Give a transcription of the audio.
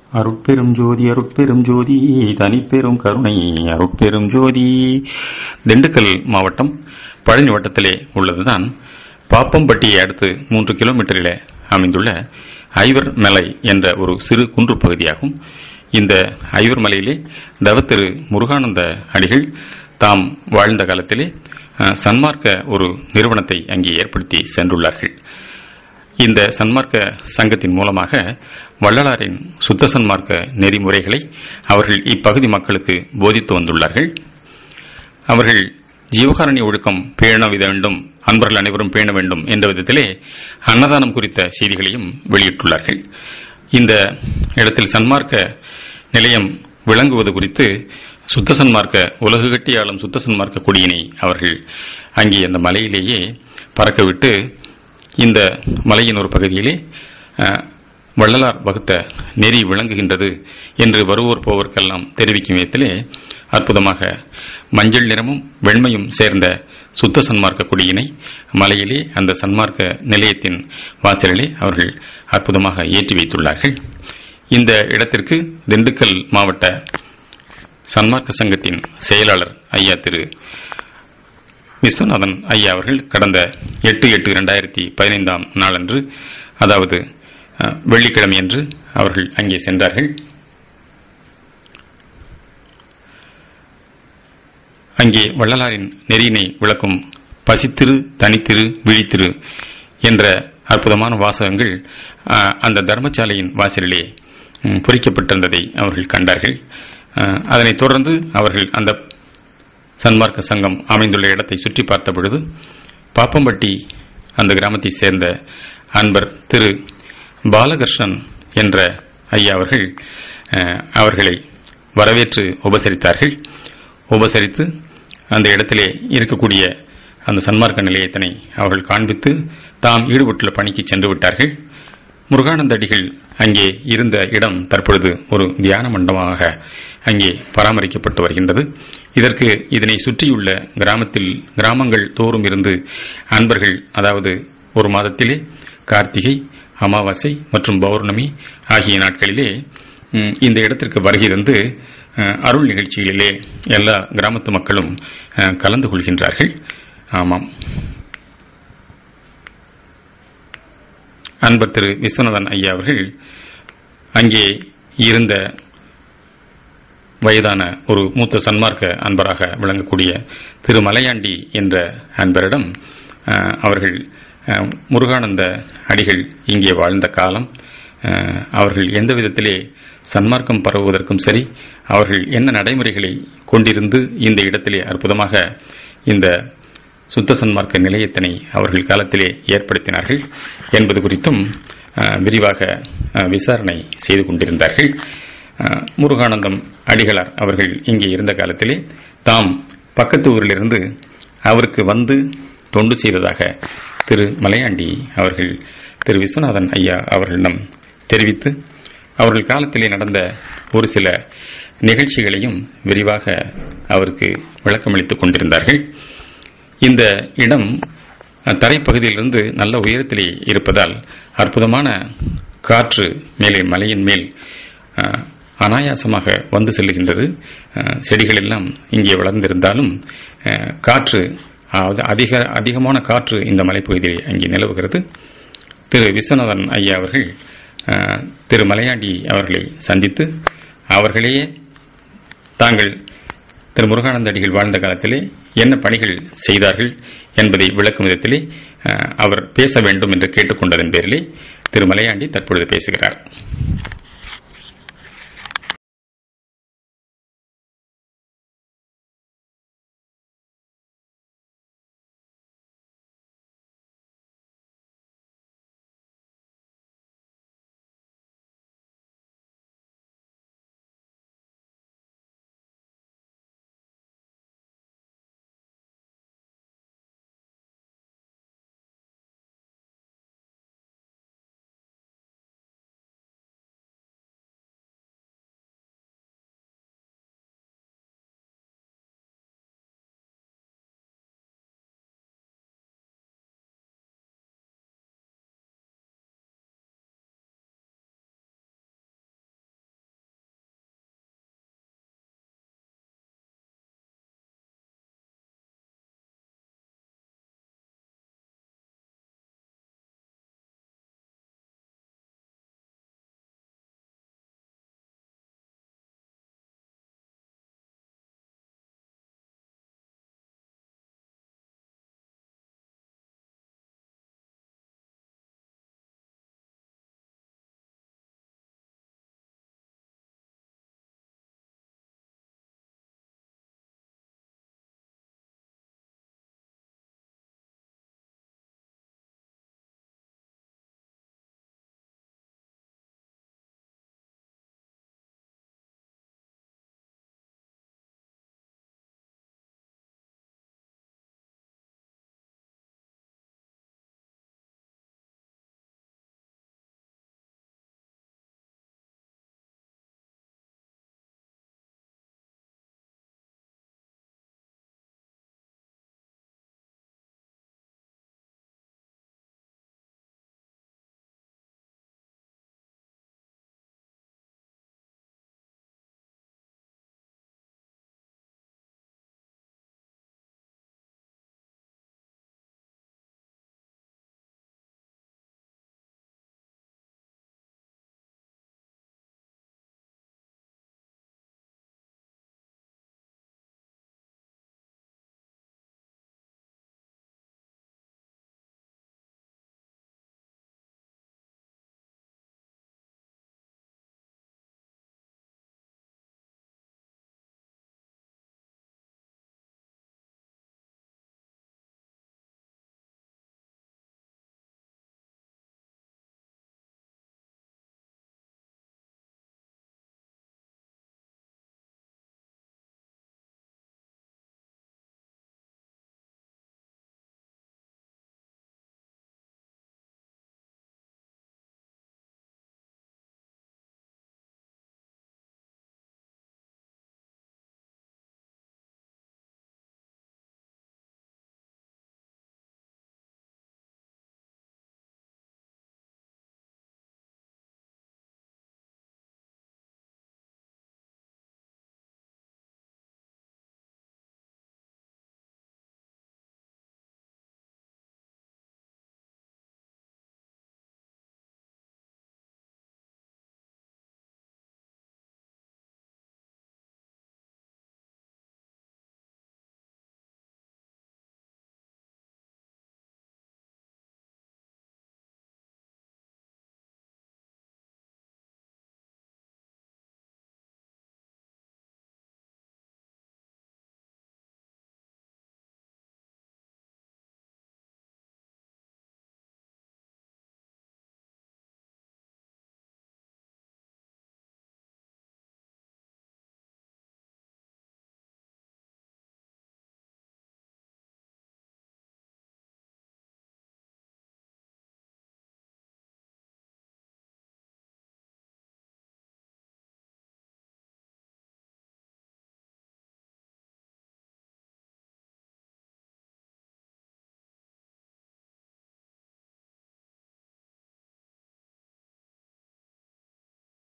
அருட்பெரும் ஜோதி அருட்பெரும் ஜோதி தனிப்பெரும் கருணை அருட்பெரும் ஜோதி திண்டுக்கல் மாவட்டம் பழனி வட்டத்திலே உள்ளதுதான் பாப்பம்பட்டியை அடுத்து மூன்று கிலோமீட்டரிலே அமைந்துள்ள ஐவர் மலை என்ற ஒரு சிறு குன்று பகுதியாகும் இந்த ஐவர் மலையிலே தவத்திரு முருகானந்த அடிகள் தாம் வாழ்ந்த காலத்திலே அஹ், சன்மார்க்க ஒரு நிறுவனத்தை அங்கே ஏற்படுத்தி சென்றுள்ளார்கள் இந்த சன்மார்க்க சங்கத்தின் மூலமாக வள்ளலாரின் சுத்த சன்மார்க்க நெறிமுறைகளை அவர்கள் இப்பகுதி மக்களுக்கு போதித்து வந்துள்ளார்கள் அவர்கள் ஜீவகாரணி ஒழுக்கம் பேண வேண்டும் அன்பர்கள் அனைவரும் பேண வேண்டும் என்ற விதத்திலே அன்னதானம் குறித்த செய்திகளையும் வெளியிட்டுள்ளார்கள் இந்த இடத்தில் சன்மார்க்க நிலையம் விளங்குவது குறித்து சுத்த சன்மார்க்க உலகு கட்டி ஆளும் சுத்த சன்மார்க்க கொடியினை அவர்கள் அங்கே அந்த மலையிலேயே பறக்கவிட்டு இந்த மலையின் ஒரு பகுதியிலே அஹ், வள்ளலார் வகுத்த நெறி விளங்குகின்றது என்று வருவோர் போவோர்க்கெல்லாம் தெரிவிக்கும் விதத்திலே அற்புதமாக மஞ்சள் நிறமும் வெண்மையும் சேர்ந்த சுத்த சன்மார்க்க கொடியினை மலையிலே அந்த சன்மார்க்க நிலையத்தின் வாசலிலே அவர்கள் அற்புதமாக ஏற்றி வைத்துள்ளார்கள் இந்த இடத்திற்கு திண்டுக்கல் மாவட்ட சன்மார்க்க சங்கத்தின் செயலாளர் ஐயா திரு விஸ்வநாதன் ஐயா அவர்கள் கடந்த எட்டு எட்டு இரண்டாயிரத்தி பதினைந்தாம் நாளன்று அதாவது அஹ், வெள்ளிக்கிழமையன்று அவர்கள் அங்கே சென்றார்கள் அங்கே வள்ளலாரின் நெறியினை விளக்கும் பசித்திரு தனித்திரு விழித்திரு என்ற அற்புதமான வாசகங்கள் அஹ், அந்த தர்மசாலையின் வாசலிலே ம், பொறிக்கப்பட்டிருந்ததை அவர்கள் கண்டார்கள் அஹ், அதனைத் தொடர்ந்து அவர்கள் அந்த சன்மார்க்க சங்கம் அமைந்துள்ள இடத்தை சுற்றி பார்த்த பொழுது பாப்பம்பட்டி அந்த கிராமத்தைச் சேர்ந்த அன்பர் திரு பாலகிருஷ்ணன் என்ற ஐயா அவர்கள் அஹ், அவர்களை வரவேற்று உபசரித்தார்கள் உபசரித்து அந்த இடத்திலே இருக்கக்கூடிய அந்த சன்மார்க்க நிலையத்தினை அவர்கள் காண்பித்து தாம் ஈடுபட்டுள்ள பணிக்கு சென்று விட்டார்கள் முருகானந்த அடிகள் அங்கே இருந்த இடம் தற்பொழுது ஒரு தியான மண்டபமாக அங்கே பராமரிக்கப்பட்டு வருகின்றது இதற்கு இதனை சுற்றியுள்ள கிராமத்தில் கிராமங்கள் தோறும் இருந்து அன்பர்கள் அதாவது ஒரு மாதத்திலே கார்த்திகை அமாவாசை மற்றும் பௌர்ணமி ஆகிய நாட்களிலே ம், இந்த இடத்திற்கு வருகை தந்து அஹ், அருள் நிகழ்ச்சிகளிலே எல்லா கிராமத்து மக்களும் அஹ், கலந்து கொள்கின்றார்கள் ஆமாம் அன்பர் திரு விஸ்வநாதன் ஐயா அவர்கள் அங்கே இருந்த வயதான ஒரு மூத்த சன்மார்க்க அன்பராக விளங்கக்கூடிய திரு மலையாண்டி என்ற அன்பரிடம் அஹ், அவர்கள் அஹ், முருகானந்த அடிகள் இங்கே வாழ்ந்த காலம் அஹ், அவர்கள் எந்த விதத்திலே சன்மார்க்கம் பரவுவதற்கும் சரி அவர்கள் என்ன நடைமுறைகளை கொண்டிருந்து இந்த இடத்திலே அற்புதமாக இந்த சுத்த சன்மார்க்க நிலையத்தினை அவர்கள் காலத்திலே ஏற்படுத்தினார்கள் என்பது குறித்தும் அஹ், விரிவாக அஹ், விசாரணை செய்து கொண்டிருந்தார்கள் அஹ், முருகானந்தம் அடிகளார் அவர்கள் இங்கே இருந்த காலத்திலே தாம் பக்கத்து ஊரிலிருந்து அவருக்கு வந்து தொண்டு செய்ததாக திரு மலையாண்டி அவர்கள் திரு விஸ்வநாதன் ஐயா அவர்களிடம் தெரிவித்து அவர்கள் காலத்திலே நடந்த ஒரு சில நிகழ்ச்சிகளையும் விரிவாக அவருக்கு விளக்கமளித்துக் கொண்டிருந்தார்கள் இந்த இடம் அஹ், தரைப்பகுதியிலிருந்து நல்ல உயரத்திலே இருப்பதால் அற்புதமான காற்று மேலே மலையின் மேல் அஹ், அனாயாசமாக வந்து செல்லுகின்றது அஹ், செடிகள் எல்லாம் இங்கே வளர்ந்திருந்தாலும் அஹ், காற்று அதாவது அதிக அதிகமான காற்று இந்த மலைப்பகுதியில் அங்கே நிலவுகிறது திரு விஸ்வநாதன் ஐயா அவர்கள் அஹ், திரு மலையாண்டி அவர்களை சந்தித்து அவர்களையே தாங்கள் திரு முருகானந்த அடிகள் வாழ்ந்த காலத்திலே என்ன பணிகள் செய்தார்கள் என்பதை விளக்கும் விதத்திலே அஹ், அவர் பேச வேண்டும் என்று கேட்டுக்கொண்டதன் பேரிலே திரு மலையாண்டி தற்பொழுது பேசுகிறார்